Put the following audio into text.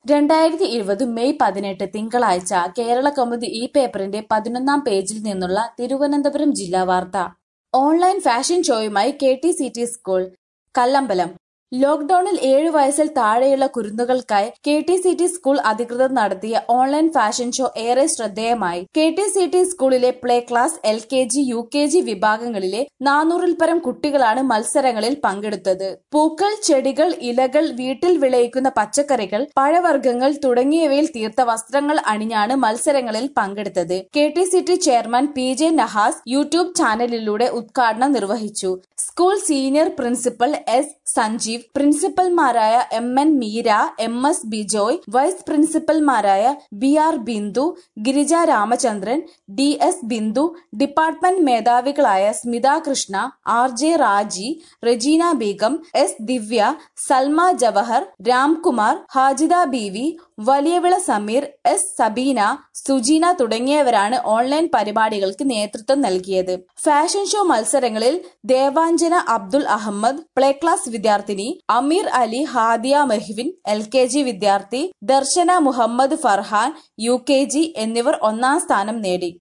രണ്ടായിരത്തി ഇരുപത് മെയ് പതിനെട്ട് തിങ്കളാഴ്ച കേരള കൗമുദി ഈ പേപ്പറിന്റെ പതിനൊന്നാം പേജിൽ നിന്നുള്ള തിരുവനന്തപുരം ജില്ലാ വാർത്ത ഓൺലൈൻ ഫാഷൻ ഷോയുമായി K T C T school Kallambalam ലോക്ഡൌണിൽ ഏഴു വയസ്സിൽ താഴെയുള്ള കുരുന്നുകൾക്കായി K T C T school അധികൃതർ നടത്തിയ ഓൺലൈൻ ഫാഷൻ ഷോ ഏറെ ശ്രദ്ധേയമായി കെ ടി സി ടി സ്കൂളിലെ play class L K G U K G വിഭാഗങ്ങളിലെ നാനൂറിൽ പരം കുട്ടികളാണ് മത്സരങ്ങളിൽ പങ്കെടുത്തത് പൂക്കൾ ചെടികൾ ഇലകൾ വീട്ടിൽ വിളയിക്കുന്ന പച്ചക്കറികൾ പഴവർഗ്ഗങ്ങൾ തുടങ്ങിയവയിൽ തീർത്ത വസ്ത്രങ്ങൾ അണിഞ്ഞാണ് മത്സരങ്ങളിൽ പങ്കെടുത്തത് K T C T chairman P J Nahas YouTube ചാനലിലൂടെ ഉദ്ഘാടനം നിർവഹിച്ചു school senior principal S Sanjeev പ്രിൻസിപ്പൽമാരായ M N Meera M S Bijoy vice പ്രിൻസിപ്പൽമാരായ B R Bindu Girija Ramachandran D S Bindu department മേധാവികളായ Smitha Krishna R J Raji Rejeena Beegum S Divya Salma Jawahar Ramkumar Hajida Beevi Valiyavila Sameer S Sabeena Sujeena തുടങ്ങിയവരാണ് ഓൺലൈൻ പരിപാടികൾക്ക് നേതൃത്വം നൽകിയത് ഫാഷൻ ഷോ മത്സരങ്ങളിൽ ദേവാഞ്ജന അബ്ദുൽ അഹമ്മദ് പ്ലേ ക്ലാസ് വിദ്യാർത്ഥിനി Ameer Ali Hadiya Mehvin L K G വിദ്യാർത്ഥി Darshana Muhammad Farhan U K G എന്നിവർ ഒന്നാം സ്ഥാനം നേടി